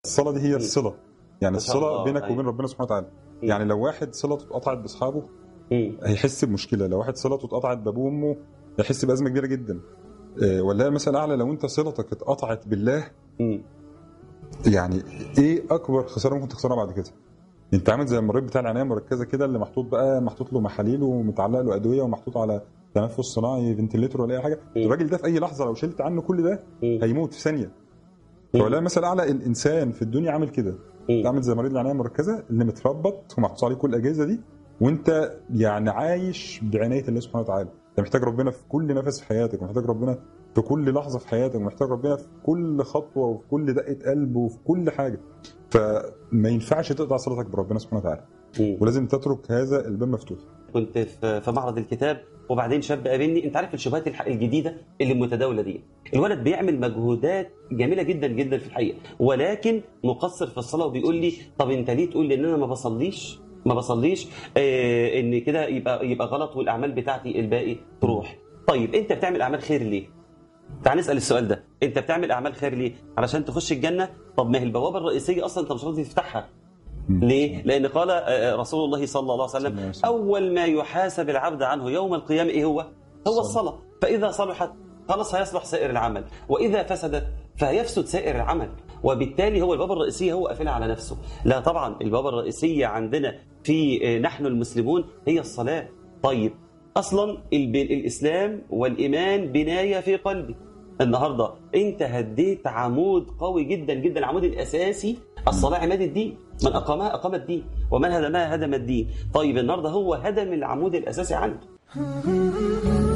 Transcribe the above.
الصلاه دي هي الصله يعني ما شاء الصله الله، بينك أيوة. وبين ربنا سبحانه وتعالى مم. يعني لو واحد صلته اتقطعت باصحابه مم. هيحس بمشكله لو واحد صلته اتقطعت بابوه وامه هيحس بازمه كبيره جدا آه، ولا مثلا اعلى لو انت صلتك اتقطعت بالله مم. يعني ايه اكبر خساره ممكن تخسرها بعد كده انت عامل زي المريض بتاع العنايه المركزه كده اللي محطوط بقى محطوط له محاليل ومتعلق له ادويه ومحطوط على تنفس صناعي فنتليتور ولا اي حاجه مم. الراجل ده في اي لحظه لو شلت عنه كل ده مم. هيموت في ثانيه مم. فولا مثلا اعلى الانسان في الدنيا عامل كده مم. عامل زي مريض العنايه المركزه اللي متربط ومحطوط عليه كل الاجهزه دي وانت يعني عايش بعنايه الله سبحانه وتعالى انت محتاج ربنا في كل نفس في حياتك ومحتاج ربنا في كل لحظه في حياتك ومحتاج ربنا في كل خطوه وفي كل دقه قلب وفي كل حاجه فما ينفعش تقطع صلتك بربنا سبحانه وتعالى مم. ولازم تترك هذا الباب مفتوح كنت في في معرض الكتاب وبعدين شاب قابلني انت عارف الشبهات الح- الجديده اللي متداوله دي الولد بيعمل مجهودات جميله جدا جدا في الحقيقه ولكن مقصر في الصلاه وبيقول لي طب انت ليه تقول لي ان انا ما بصليش ما بصليش آه ان كده يبقى يبقى غلط والاعمال بتاعتي الباقي تروح طيب انت بتعمل اعمال خير ليه تعال نسال السؤال ده انت بتعمل اعمال خير ليه علشان تخش الجنه طب ما هي البوابه الرئيسيه اصلا انت مش راضي تفتحها ليه؟ لأن قال آه، رسول الله صلى الله عليه صلى الله وسلم عليه وسلم. أول ما يحاسب العبد عنه يوم القيامة إيه هو؟ هو الصلاة فإذا صلحت خلاص هيصلح سائر العمل وإذا فسدت فهيفسد سائر العمل وبالتالي هو الباب الرئيسية هو قافلها على نفسه لا طبعا الباب الرئيسية عندنا في آه، نحن المسلمون هي الصلاة طيب أصلا الب- الإسلام والإيمان بناية في قلبي النهارده انت هديت عمود قوي جدا جدا العمود الاساسي الصلاه عماد الدين من اقامها اقام الدين ومن هدمها هدم الدين طيب النهارده هو هدم العمود الاساسي عنده